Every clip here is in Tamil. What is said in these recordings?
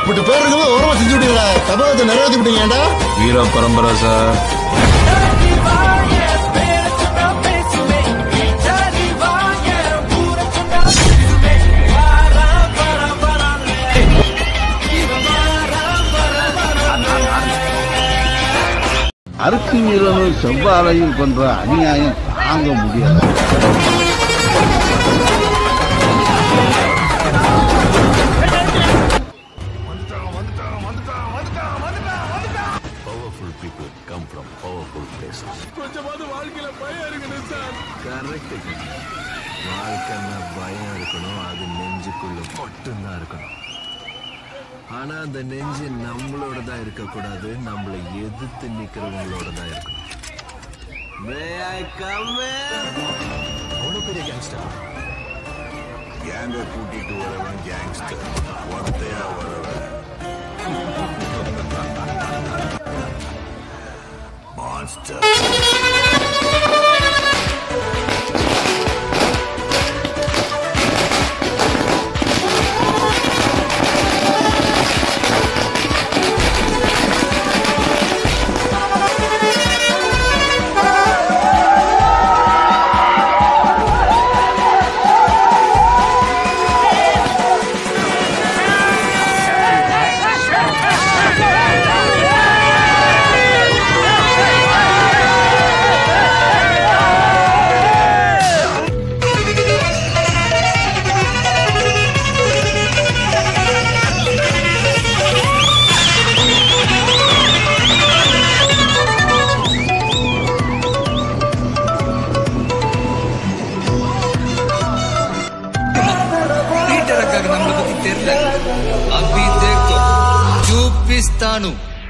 இப்படி பேர் இருக்கும்போது ஓரமா செஞ்சு விட்டீங்களா சபதத்தை நிறைவேற்றி விட்டீங்கடா வீர பரம்பரை சார் அருக்கு வீரனும் செவ்வாழையும் பண்ற அநியாயம் தாங்க முடியாது வாழ்க்கைன்னா பயம் இருக்கணும் அது நெஞ்சுக்குள்ள மட்டும்தான் இருக்கணும் ஆனா அந்த நெஞ்சு நம்மளோட தான் இருக்கக்கூடாது நம்மளை எதிர்த்து நிக்கிறவங்களோட தான் இருக்கணும் May I come in? அவ்வளவு பெரிய கேங்ஸ்டர் கேங்க கூட்டிட்டு வரவன் கேங்ஸ்டர் ஒத்தையா வரவன் மான்ஸ்டர் పీటరకాక నమ్మల పத்தி తెరల అభి దేఖో చూపిస్తాను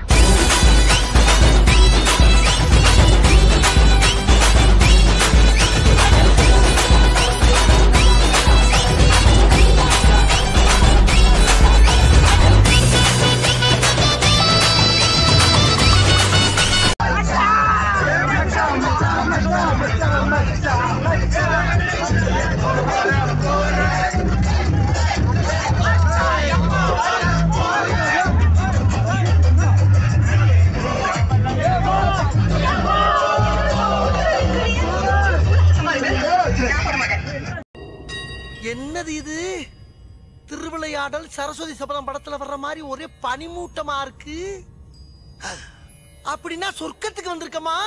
என்னது இது திருவிளையாடல் சரஸ்வதி சபதம் படத்துல வர்ற மாதிரி ஒரே பனிமூட்டமா இருக்கு அப்படின்னா சொர்க்கத்துக்கு வந்திருக்கமா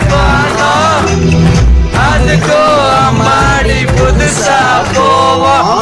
அதுக்கோ அம்மாடி புதுசா போவோம்